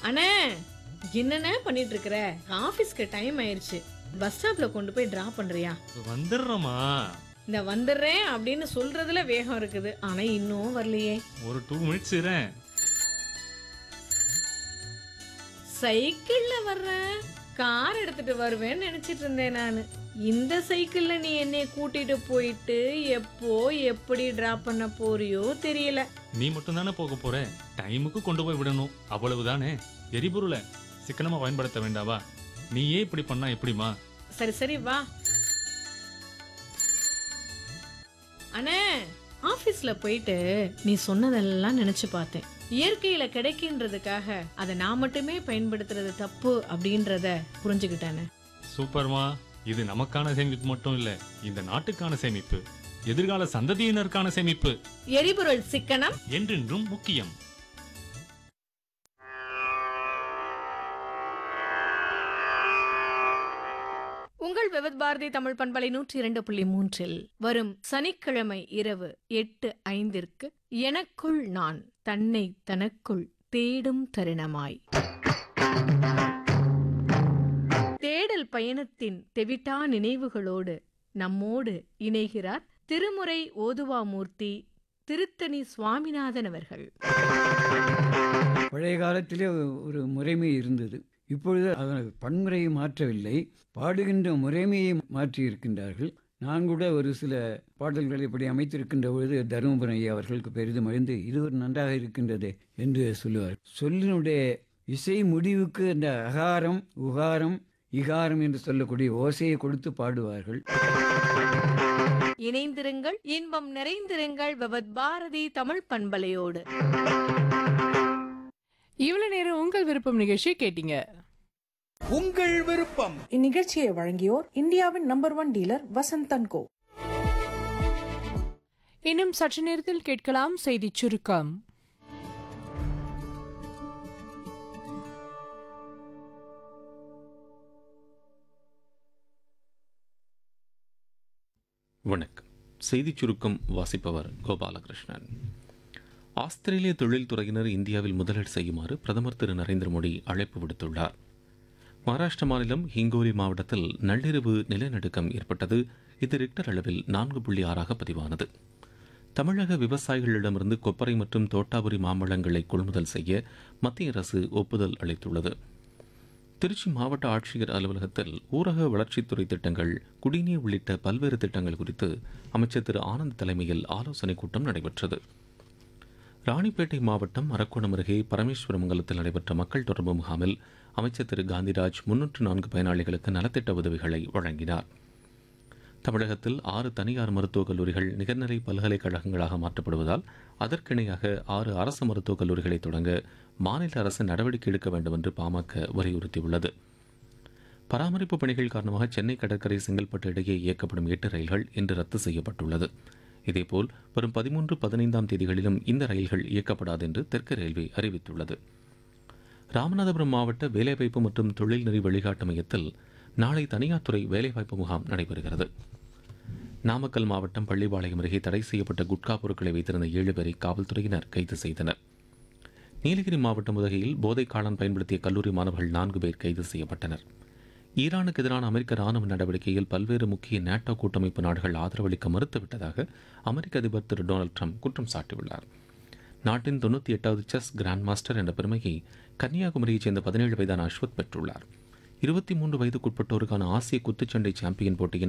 அண்ணே என்னண்ணே பண்ணிட்டு இருக்கிற ஆபீஸ்க்கு டைம் ஆயிருச்சு பஸ் ஸ்டாப்ல கொண்டு போய் டிராப் பண்றியா வந்துடுறோமா இந்த வந்துடுறேன் அப்படின்னு சொல்றதுல வேகம் இருக்குது ஆனா இன்னும் வரலையே ஒரு டூ மினிட்ஸ் இரேன் சைக்கிள்ல வர்றேன் கார் எடுத்துட்டு வருவேன்னு நினைச்சிட்டு இருந்தேன் நான் இந்த சைக்கிள்ல நீ என்னை கூட்டிட்டு போயிட்டு எப்போ எப்படி டிராப் பண்ண போறியோ தெரியல நீ மட்டும் தானே போக போற டைமுக்கு கொண்டு போய் விடணும் அவ்வளவுதானே எரிபொருளை சிக்கனமா பயன்படுத்த வேண்டாவா நீயே இப்படி பண்ணா எப்படிமா சரி சரி வா அண்ணே ஆபீஸ்ல போயிட்டு நீ சொன்னதெல்லாம் நினைச்சு பார்த்தேன் இயற்கையில கிடைக்கின்றதுக்காக அதை நான் மட்டுமே பயன்படுத்துறது தப்பு அப்படின்றத புரிஞ்சுக்கிட்டானே சூப்பர்மா இது நமக்கான சேமிப்பு மட்டும் இல்ல இந்த நாட்டுக்கான சேமிப்பு எதிர்கால சந்ததியினருக்கான சேமிப்பு எரிபொருள் சிக்கனம் என்றென்றும் முக்கியம் உங்கள் விவத் பாரதி தமிழ் பண்பலை நூற்றி இரண்டு புள்ளி மூன்றில் வரும் சனிக்கிழமை இரவு எட்டு ஐந்திற்கு எனக்குள் நான் தன்னை தனக்குள் தேடும் தருணமாய் தேடல் பயணத்தின் தெவிட்டா நினைவுகளோடு நம்மோடு இணைகிறார் திருமுறை ஓதுவாமூர்த்தி திருத்தணி சுவாமிநாதன் அவர்கள் பழைய காலத்திலே ஒரு முறைமை இருந்தது இப்பொழுது அதன் பன்முறையை மாற்றவில்லை பாடுகின்ற முறைமையை மாற்றி இருக்கின்றார்கள் நான் கூட ஒரு சில பாடல்களை இப்படி அமைத்திருக்கின்ற பொழுது தருமபுரம் ஐயா அவர்களுக்கு பெரிதும் அழிந்து இது ஒரு நன்றாக இருக்கின்றது என்று சொல்லுவார் சொல்லினுடைய இசை முடிவுக்கு அந்த அகாரம் உகாரம் இகாரம் என்று சொல்லக்கூடிய ஓசையை கொடுத்து பாடுவார்கள் இணைந்திருங்கள் இன்பம் நிறைந்திருங்கள் விவத் பாரதி தமிழ் பண்பலையோடு இவ்வளவு நேரம் உங்கள் விருப்பம் நிகழ்ச்சி கேட்டீங்க உங்கள் விருப்பம் இந்நிகழ்ச்சியை வழங்கியோர் இந்தியாவின் number one dealer Vasanthan Co இன்னும் சற்று நேரத்தில் கேட்கலாம் செய்தி சுருக்கம் வணக்கம் செய்திச் சுருக்கம் வாசிப்பவர் கோபாலகிருஷ்ணன் ஆஸ்திரேலிய தொழில்துறையினர் இந்தியாவில் முதலீடு செய்யுமாறு பிரதமர் திரு நரேந்திர மோடி அழைப்பு விடுத்துள்ளார் மகாராஷ்டிர மாநிலம் ஹிங்கோலி மாவட்டத்தில் நள்ளிரவு நிலநடுக்கம் ஏற்பட்டது இது ரிக்டர் அளவில் நான்கு புள்ளி ஆறாக பதிவானது தமிழக விவசாயிகளிடமிருந்து கொப்பரை மற்றும் தோட்டாபுரி மாம்பழங்களை கொள்முதல் செய்ய மத்திய அரசு ஒப்புதல் அளித்துள்ளது திருச்சி மாவட்ட ஆட்சியர் அலுவலகத்தில் ஊரக வளர்ச்சித்துறை திட்டங்கள் குடிநீர் உள்ளிட்ட பல்வேறு திட்டங்கள் குறித்து அமைச்சர் திரு ஆனந்த் தலைமையில் ஆலோசனைக் கூட்டம் நடைபெற்றது ராணிப்பேட்டை மாவட்டம் அரக்கோணம் அருகே பரமேஸ்வரமங்கலத்தில் நடைபெற்ற மக்கள் தொடர்பு முகாமில் அமைச்சர் திரு காந்திராஜ் முன்னூற்று நான்கு பயனாளிகளுக்கு நலத்திட்ட உதவிகளை வழங்கினார் தமிழகத்தில் ஆறு தனியார் மருத்துவக் கல்லூரிகள் நிகர்நிலை பல்கலைக்கழகங்களாக மாற்றப்படுவதால் அதற்கிணையாக ஆறு அரசு மருத்துவக் கல்லூரிகளை தொடங்க மாநில அரசு நடவடிக்கை எடுக்க வேண்டும் என்று பாமக வலியுறுத்தியுள்ளது பராமரிப்பு பணிகள் காரணமாக சென்னை கடற்கரை செங்கல்பட்டு இடையே இயக்கப்படும் எட்டு ரயில்கள் இன்று ரத்து செய்யப்பட்டுள்ளது இதேபோல் வரும் பதிமூன்று பதினைந்தாம் தேதிகளிலும் இந்த ரயில்கள் இயக்கப்படாது என்று தெற்கு ரயில்வே அறிவித்துள்ளது ராமநாதபுரம் மாவட்ட வேலைவாய்ப்பு மற்றும் தொழில்நெறி வழிகாட்டு மையத்தில் நாளை தனியார் துறை வேலைவாய்ப்பு முகாம் நடைபெறுகிறது நாமக்கல் மாவட்டம் பள்ளிப்பாளையம் அருகே தடை செய்யப்பட்ட குட்கா பொருட்களை வைத்திருந்த ஏழு பேரை காவல்துறையினர் கைது செய்தனர் நீலகிரி மாவட்டம் உதகையில் போதைக் காளான் பயன்படுத்திய கல்லூரி மாணவர்கள் நான்கு பேர் கைது செய்யப்பட்டனர் ஈரானுக்கு எதிரான அமெரிக்க ராணுவ நடவடிக்கையில் பல்வேறு முக்கிய நேட்டோ கூட்டமைப்பு நாடுகள் ஆதரவளிக்க மறுத்துவிட்டதாக அமெரிக்க அதிபர் திரு டொனால்டு ட்ரம்ப் குற்றம் சாட்டியுள்ளார் நாட்டின் தொண்ணூற்றி எட்டாவது செஸ் கிராண்ட் மாஸ்டர் என்ற பெருமையை கன்னியாகுமரியைச் சேர்ந்த பதினேழு வயதான அஸ்வத் பெற்றுள்ளார் இருபத்தி மூன்று வயதுக்குட்பட்டோருக்கான ஆசிய குத்துச்சண்டை சாம்பியன் போட்டியின்